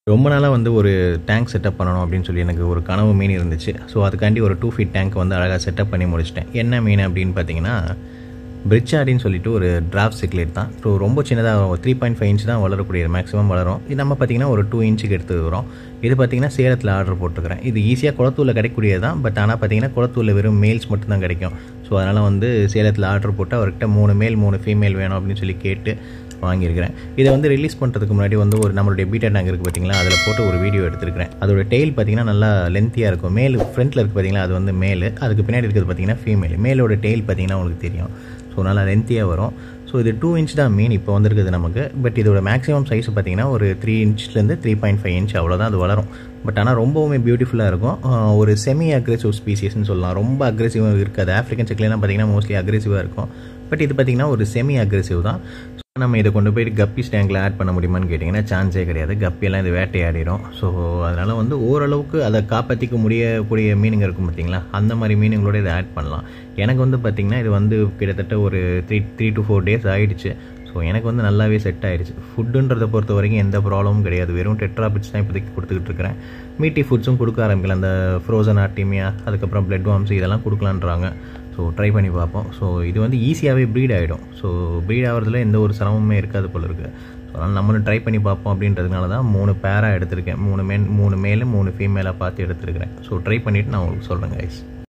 ரொம்ப நாளாக வந்து ஒரு டேங்க் செட்டப் பண்ணணும் அப்படின்னு சொல்லி எனக்கு ஒரு கனவு மீன் இருந்துச்சு ஸோ அதுக்காண்டி ஒரு டூ ஃபீட் டேங்க் வந்து அழகாக செட்டப் பண்ணி முடிச்சிட்டேன் என்ன மீன் அப்படின்னு பார்த்தீங்கன்னா பிரிச்சாடின்னு சொல்லிட்டு ஒரு டிராஃப்ட் சிக்லேட் தான் ஸோ ரொம்ப சின்னதாக த்ரீ பாயிண்ட் ஃபைவ் இன்ச் தான் வளரக்கூடியது மேக்ஸிமம் வளரும் இது நம்ம பார்த்தீங்கன்னா ஒரு டூ இன்ச்சுக்கு எடுத்து வரும் இது பார்த்தீங்கன்னா சேலத்தில் ஆர்டர் போட்டுருக்கிறேன் இது ஈஸியாக குளத்தூரில் கிடைக்கக்கூடியது தான் பட் ஆனால் பார்த்தீங்கன்னா குளத்தூரில் வெறும் மேல்ஸ் மட்டும்தான் கிடைக்கும் ஸோ அதனால் வந்து சேலத்தில் ஆர்டர் போட்டு அவர்கிட்ட மூணு மேல் மூணு ஃபீமேல் வேணும் அப்படின்னு சொல்லி கேட்டு வாங்கியிருக்கிறேன் இதை வந்து ரிலீஸ் பண்ணுறதுக்கு முன்னாடி வந்து ஒரு நம்மளுடைய பீட்டா டேங்க் இருக்குது பார்த்தீங்களா அதில் போட்டு ஒரு வீடியோ எடுத்திருக்கிறேன் அதோட டெய்ல் பார்த்தீங்கன்னா நல்லா லென்த்தியாக இருக்கும் மேல் ஃப்ரண்ட்டில் இருக்குது பார்த்தீங்களா அது வந்து மேல் அதுக்கு பின்னாடி இருக்கிறது பார்த்தீங்கன்னா ஃபீமேல் மேலோட டெய்ல் பார்த்தீங்கன்னா உங்களுக்கு தெரியும் ஸோ நல்லா லென்த்தியாக வரும் ஸோ இது டூ இன்ச் தான் மீன் இப்போ வந்திருக்குது நமக்கு பட் இதோட மேக்ஸிமம் சைஸ் பார்த்தீங்கன்னா ஒரு த்ரீ இன்ச்லேருந்து த்ரீ பாயிண்ட் ஃபைவ் இன்ச் அவ்வளோதான் அது வளரும் பட் ஆனால் ரொம்பவுமே பியூட்டிஃபுல்லாக இருக்கும் ஆஹ் ஒரு செமி அக்ரெசிவ் ஸ்பீசிஸ்னு சொல்லலாம் ரொம்ப அக்ரெசிவாக இருக்காது ஆஃப்ரிக்கன் செக்லாம் பார்த்தீங்கன்னா மோஸ்ட்லி அக்ரெசிவாக இருக்கும் பட் இது பார்த்தீங்கன்னா ஒரு செமி அக்ரெசிவ் தான் So, நம்ம இதை கொண்டு போயிட்டு கப்பி ஸ்டேங்கில் ஆட் பண்ண முடியுமான்னு கேட்டிங்கன்னா சான்ஸே கிடையாது கப்பியெல்லாம் இது வேட்டையாடிடும் ஸோ அதனால் வந்து ஓரளவுக்கு அதை காப்பாற்றிக்க முடியக்கூடிய மீனுங்க இருக்கும் பார்த்தீங்களா அந்த மாதிரி மீனுங்களோட இதை ஆட் பண்ணலாம் எனக்கு வந்து பார்த்திங்கன்னா இது வந்து கிட்டத்தட்ட ஒரு three three to four days ஆகிடுச்சு ஸோ எனக்கு வந்து நல்லாவே செட் ஆயிடுச்சு ஃபுட்டுன்றதை பொறுத்த வரைக்கும் எந்த ப்ராப்ளமும் கிடையாது வெறும் டெட்ராபிட்ஸ் தான் இப்போதைக்கு கொடுத்துக்கிட்டு இருக்கிறேன் மீட்டி ஃபுட்ஸும் கொடுக்க ஆரம்பிக்கலாம் அந்த ஃப்ரோசன் ஆர்டிமியா அதுக்கப்புறம் பிளட் வாம்ஸ் இதெல்லாம் கொடுக்கலான்றாங்க ஸோ ட்ரை பண்ணி பார்ப்போம் ஸோ இது வந்து ஈஸியாகவே ப்ரீட் ஆகிடும் ஸோ ப்ரீட் ஆகிறதுல எந்த ஒரு சிரமமே இருக்காது போல இருக்குது ஸோ அதனால் நம்மளும் ட்ரை பண்ணி பார்ப்போம் அப்படின்றதுனால தான் மூணு பேராக எடுத்திருக்கேன் மூணு மேல் மூணு மேலே மூணு ஃபீமேலாக பார்த்து எடுத்திருக்கிறேன் ஸோ ட்ரை பண்ணிவிட்டு நான் உங்களுக்கு சொல்கிறேன் கைஸ்